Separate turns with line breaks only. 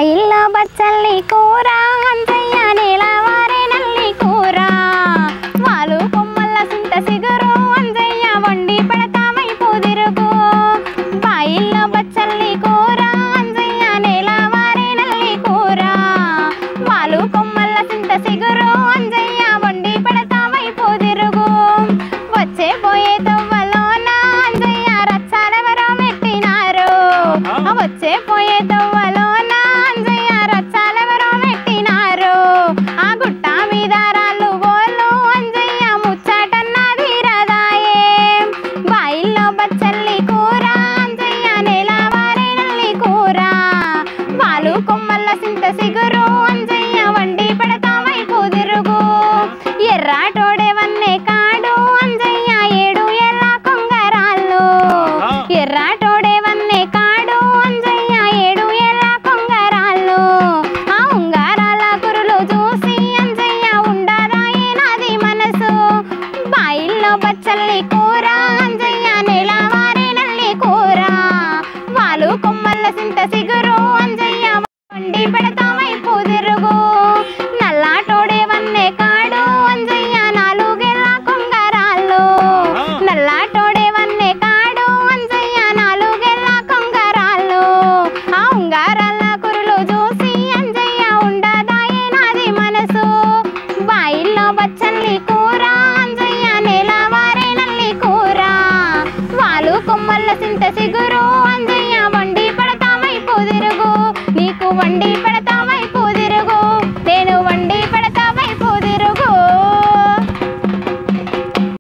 బాయిల్లో బచ్చల్లి కూర అంజయ్య నీలవారే నల్లి కూర వాలు కొమ్మల్ల సింత సిగురు అంజయ్య వండి పెడతామై పొదిరుగు బాయిల్లో బచ్చల్లి కూర అంజయ్య నీలవారే నల్లి కూర వాలు కొమ్మల్ల సింత సిగురు అంజయ్య వండి పెడతామై పొదిరుగు వచ్చే పోయే తవ్వలోన అంజయ్య రచ్చాలెవరో పెట్టినారు ఆ వచ్చే పోయే తవ్వలోన అంజయ్య రచ్చాలెవరో పెట్టినారు ఆ గుట్ట మీద రాళ్ళు గోళ్ళు అంజయ్య ముచ్చటన్నది రదాయే బాయిల్లో బచ్చల్లి కూర అంజయ్య నేలవారే నల్లి కూర వాలు కొమ్మల్ల సింత సిగురు అంజయ్య వండి పెడతామై కుదురుగు ఎర్రాటోడే వన్నే కాడు అంజయ్య ఏడు ఎర్ర కొంగరాళ్ళు ఎర్రాటోడే వన్నే కాడు అంజయ్య ఏడు ఎర్ర కొంగరాళ్ళు ఆ ఉంగారాల కురులు చూసి అంజయ్య ఉండరాయే నాది మనసు బాయిల్లో బచ్చల్లి కూర అంజయ్య నెలవారే నల్లి కూర వాలు కొమ్మల్ల సింత సిగురు అంజయ్య వండి పెడతామై కుదురుగు నల్లాటోడే వన్నే కాడు అంజయ్య నాలుగెల్ల కొంగరాళ్ళు నల్లాటోడే వన్నే కాడు అంజయ్య నాలుగెల్ల కొంగరాళ్ళు ఆ ఉంగారాల కురులు చూసి అంజయ్య ఉండదాయే నాది మనసు బాయిల్లో బచ్చల్లి కూర అంజయ్య నేలవారే నల్లి కూర వాలు కొమ్మల్ల సింత సిగురు